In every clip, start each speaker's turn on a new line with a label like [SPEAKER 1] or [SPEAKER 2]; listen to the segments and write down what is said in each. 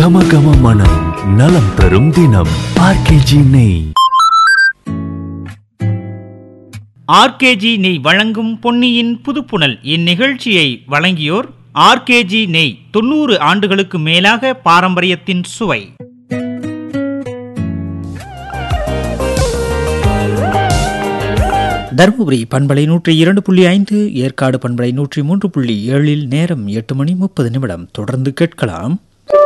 [SPEAKER 1] கம கம மனம் நலம் தரும் தினம் ஆர்கேஜி நெய்
[SPEAKER 2] ஆர்கேஜி நெய் வழங்கும் பொன்னியின் புதுப்புணல் இந்நிகழ்ச்சியை வழங்கியோர் ஆர்கேஜி நெய் தொண்ணூறு ஆண்டுகளுக்கு மேலாக பாரம்பரியத்தின் சுவை
[SPEAKER 3] தருமபுரி பண்பலை நூற்றி இரண்டு புள்ளி ஐந்து ஏற்காடு பண்பலை நூற்றி மூன்று புள்ளி ஏழில் நேரம் எட்டு மணி முப்பது நிமிடம் தொடர்ந்து கேட்கலாம்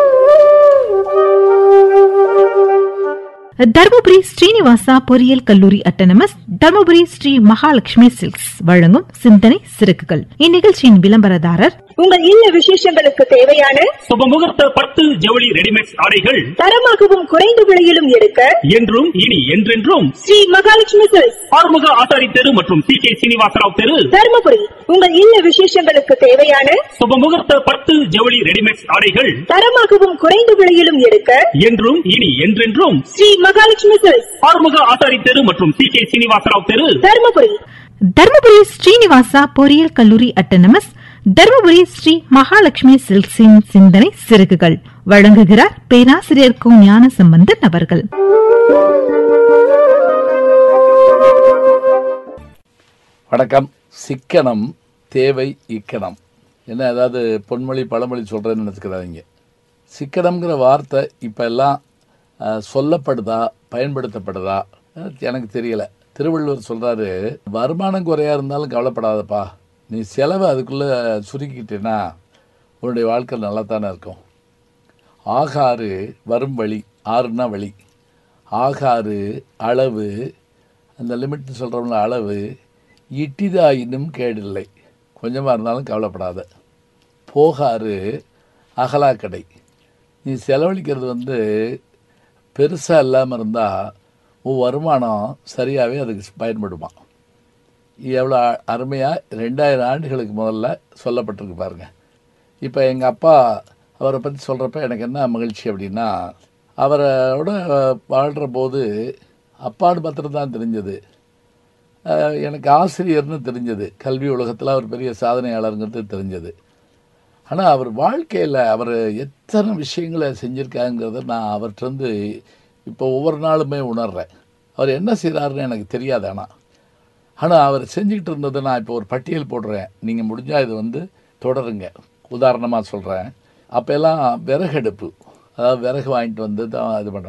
[SPEAKER 4] தருமபுரி ஸ்ரீனிவாசா பொறியியல் கல்லூரி அட்டனமஸ் தருமபுரி ஸ்ரீ மகாலட்சுமி சில்க்ஸ் வழங்கும் சிந்தனை சிறகுகள் இந்நிகழ்ச்சியின் விளம்பரதாரர்
[SPEAKER 5] உங்கள் இல்ல விசேஷங்களுக்கு தேவையான
[SPEAKER 6] சுபமுகூர்த்த பட்டு ஜவுளி ரெடிமேட் ஆடைகள்
[SPEAKER 5] தரமாகவும் குறைந்த விலையிலும் எடுக்க
[SPEAKER 6] என்றும் இனி என்றென்றும்
[SPEAKER 5] ஸ்ரீ மகாலட்சுமி சில்க்ஸ்
[SPEAKER 6] ஆறுமுக ஆசாரி தெரு மற்றும் சி கே சீனிவாசராவ் தெரு
[SPEAKER 5] தருமபுரி உங்கள் இல்ல விசேஷங்களுக்கு தேவையான
[SPEAKER 6] சுபமுகூர்த்த பட்டு ஜவுளி ரெடிமேட் ஆடைகள்
[SPEAKER 5] தரமாகவும் குறைந்த விலையிலும் எடுக்க
[SPEAKER 6] என்றும் இனி என்றென்றும்
[SPEAKER 5] ஸ்ரீ மகாலட்சுமி சில்க்ஸ்
[SPEAKER 6] ஆறுமுக ஆசாரி தெரு மற்றும் சி கே சீனிவாசராவ் தெரு
[SPEAKER 5] தருமபுரி
[SPEAKER 4] தருமபுரி ஸ்ரீனிவாசா பொறியியல் கல்லூரி அட்டனமஸ் தருமபுரி ஸ்ரீ மகாலட்சுமி சில்க்ஸின் சிந்தனை சிறகுகள் வழங்குகிறார் பேராசிரியர் கு ஞான சம்பந்தன் அவர்கள்
[SPEAKER 7] வணக்கம் சிக்கனம் தேவை இக்கணம் என்ன அதாவது பொன்மொழி பழமொழி சொல்கிறேன்னு நினச்சிக்கிறாதீங்க சிக்கனம்ங்கிற வார்த்தை இப்போ எல்லாம் அஹ், சொல்லப்படுதா பயன்படுத்தப்படுதா அஹ், எனக்கு தெரியல திருவள்ளுவர் சொல்கிறாரு வருமானம் குறையா இருந்தாலும் கவலைப்படாதப்பா நீ செலவை அதுக்குள்ளே சுருக்கிக்கிட்டேன்னா உன்னுடைய வாழ்க்கை நல்லா தானே இருக்கும் ஆகாறு வரும் வழி ஆறுனா வழி ஆகாறு அளவு அந்த லிமிட் சொல்கிறோம்ல அளவு இட்டிதாயினும் கேடில்லை கொஞ்சமாக இருந்தாலும் கவலைப்படாத போகாறு அகலாக்கடை நீ செலவழிக்கிறது வந்து பெருசாக இல்லாமல் இருந்தால் உன் வருமானம் சரியாகவே அதுக்கு பயன்படுமா எவ்வளோ அருமையாக ரெண்டாயிரம் ஆண்டுகளுக்கு முதல்ல சொல்லப்பட்டிருக்கு பாருங்க இப்போ எங்கள் அப்பா அவரை பற்றி சொல்கிறப்ப எனக்கு என்ன மகிழ்ச்சி அப்படின்னா அவரோட வாழ்கிற போது அப்பான்னு மாத்திரம் தான் தெரிஞ்சது அஹ் எனக்கு ஆசிரியர்னு தெரிஞ்சது கல்வி உலகத்தில் அவர் பெரிய சாதனையாளருங்கிறது தெரிஞ்சது ஆனால் அவர் வாழ்க்கையில் அவர் எத்தனை விஷயங்களை செஞ்சுருக்காங்கிறத நான் அவர்கிட்டருந்து இப்போ ஒவ்வொரு நாளுமே உணர்றேன் அவர் என்ன செய்கிறாருன்னு எனக்கு தெரியாது ஆனால் ஆனால் அவர் செஞ்சுக்கிட்டு இருந்ததை நான் இப்போ ஒரு பட்டியல் போடுறேன் நீங்கள் முடிஞ்சால் இது வந்து தொடருங்க உதாரணமாக சொல்கிறேன் அப்போ எல்லாம் விறகடுப்பு அதாவது விறகு வாங்கிட்டு வந்து தான் இது பண்ணுறேன்